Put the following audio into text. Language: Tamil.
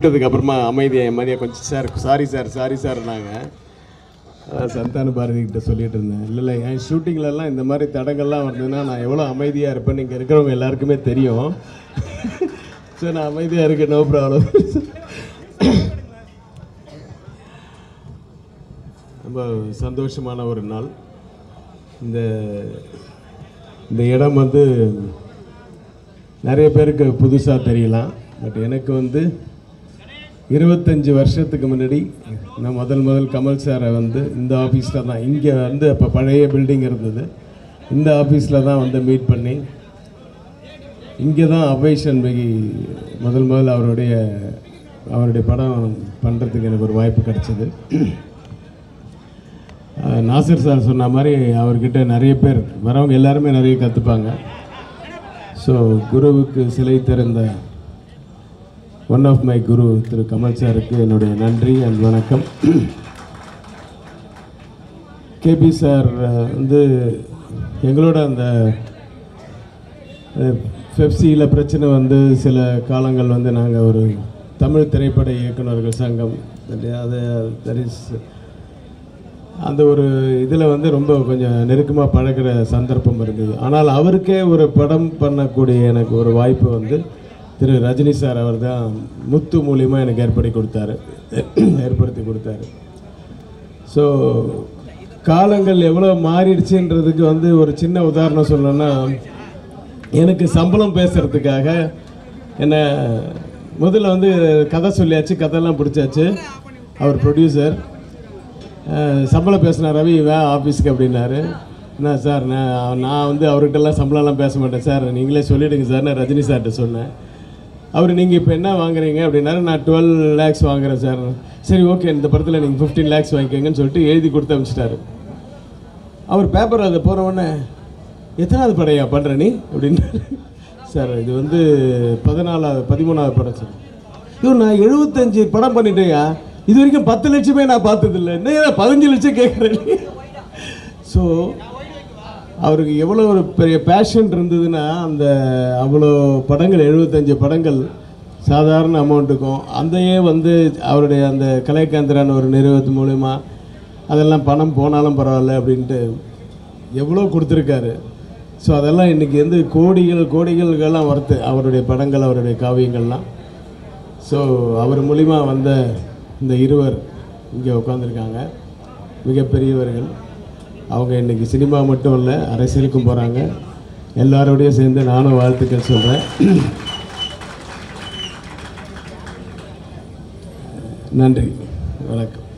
கூப்பிட்டதுக்கு அப்புறமா அமைதியாக என் மாதிரியே கொஞ்சம் sir sorry sir sorry sir நாங்கள் சந்தான பாரதி கிட்ட சொல்லிட்டு இருந்தேன் இல்லை இல்லை என் ஷூட்டிங்லலாம் இந்த மாதிரி தடங்கள்லாம் வந்ததுன்னா நான் எவ்வளோ அமைதியாக இருப்பேன் இங்கே இருக்கிறவங்க எல்லாருக்குமே தெரியும் ஸோ நான் அமைதியாக இருக்கேன் நோ ப்ராப்ளம் ரொம்ப சந்தோஷமான ஒரு நாள் இந்த இந்த இடம் வந்து நிறைய பேருக்கு புதுசாக தெரியலாம் பட் எனக்கு வந்து இருபத்தஞ்சி வருஷத்துக்கு முன்னாடி நான் முதல் முதல் கமல் சாரை வந்து இந்த ஆஃபீஸில் தான் இங்கே வந்து அப்போ பழைய பில்டிங் இருந்தது இந்த ஆஃபீஸில் தான் வந்து மீட் பண்ணி இங்கே தான் அபய் சண்முகி முதல் முதல் அவருடைய அவருடைய படம் பண்ணுறதுக்கு எனக்கு ஒரு வாய்ப்பு கிடைச்சது அஹ் நாசிர் சார் சொன்ன மாதிரி அவர்கிட்ட நிறைய பேர் வரவங்க எல்லாருமே நிறைய கற்றுப்பாங்க ஸோ குருவுக்கு சிலை திறந்த one of my guru Thiru Kamal சாருக்கு என்னுடைய நன்றி அண்ட் வணக்கம் கேபி சார் வந்து எங்களோட அந்த பெப்சியில் பிரச்சனை வந்து சில காலங்கள் வந்து நாங்கள் ஒரு தமிழ் திரைப்பட இயக்குனர்கள் சங்கம் அது தட் இஸ் அந்த ஒரு இதில் வந்து ரொம்ப கொஞ்சம் நெருக்கமாக பழகுற சந்தர்ப்பம் இருந்தது ஆனால் அவருக்கே ஒரு படம் பண்ணக்கூடிய எனக்கு ஒரு வாய்ப்பு வந்து திரு ரஜினி சார் அவர் தான் முத்து மூலியமா எனக்கு ஏற்படுத்தி கொடுத்தாரு ஏற்படுத்தி கொடுத்தாரு ஸோ காலங்கள் எவ்வளோ மாறிடுச்சுன்றதுக்கு வந்து ஒரு சின்ன உதாரணம் சொல்லணும்னா எனக்கு சம்பளம் பேசுகிறதுக்காக என்ன முதல்ல வந்து கதை சொல்லியாச்சு கதையெல்லாம் பிடிச்சாச்சு அவர் ப்ரொடியூசர் சம்பளம் பேசினா ரவி வே ஆஃபீஸ்க்கு அப்படின்னாரு என்ன சார் நான் நான் வந்து அவர்கிட்டலாம் சம்பளம்லாம் பேச மாட்டேன் சார் நீங்களே சொல்லிவிடுங்க சார் நான் ரஜினி சார்கிட்ட சொன்னேன் அவர் நீங்கள் இப்போ என்ன வாங்குறீங்க அப்படின்னாரு நான் டுவெல் லேக்ஸ் வாங்குறேன் சார் சரி ஓகே இந்த படத்தில் நீங்கள் ஃபிஃப்டீன் லேக்ஸ் வாங்கிக்கோங்கன்னு சொல்லிட்டு எழுதி கொடுத்து அனுப்பிச்சிட்டாரு அவர் பேப்பர் அதை போன உடனே எத்தனாவது படையா பண்ணுற நீ அப்படின்னாரு சார் இது வந்து பதினாலாவது பதிமூணாவது படம் சார் ஐயோ நான் எழுபத்தஞ்சு படம் பண்ணிட்டேயா இது வரைக்கும் பத்து லட்சமே நான் பார்த்ததில்ல என்ன பதினஞ்சு லட்சம் கேட்குறேன் ஸோ அவருக்கு எவ்வளோ ஒரு பெரிய பேஷன் இருந்ததுன்னா அந்த அவ்வளோ படங்கள் எழுபத்தஞ்சு படங்கள் சாதாரண அமௌண்ட்டுக்கும் அதையே வந்து அவருடைய அந்த கலைக்காந்திரான ஒரு நிறுவனத்து மூலிமா அதெல்லாம் பணம் போனாலும் பரவாயில்ல அப்படின்ட்டு எவ்வளோ கொடுத்துருக்காரு ஸோ அதெல்லாம் இன்றைக்கி வந்து கோடிகள் கோடிகளுக்கெல்லாம் வருது அவருடைய படங்கள் அவருடைய காவியங்கள்லாம் ஸோ அவர் மூலிமா வந்த இந்த இருவர் இங்கே உட்காந்துருக்காங்க மிகப்பெரியவர்கள் அவங்க இன்றைக்கி சினிமா மட்டும் இல்லை அரசியலுக்கும் போகிறாங்க எல்லாரோடையும் சேர்ந்து நானும் வாழ்த்துக்கள் சொல்கிறேன் நன்றி வணக்கம்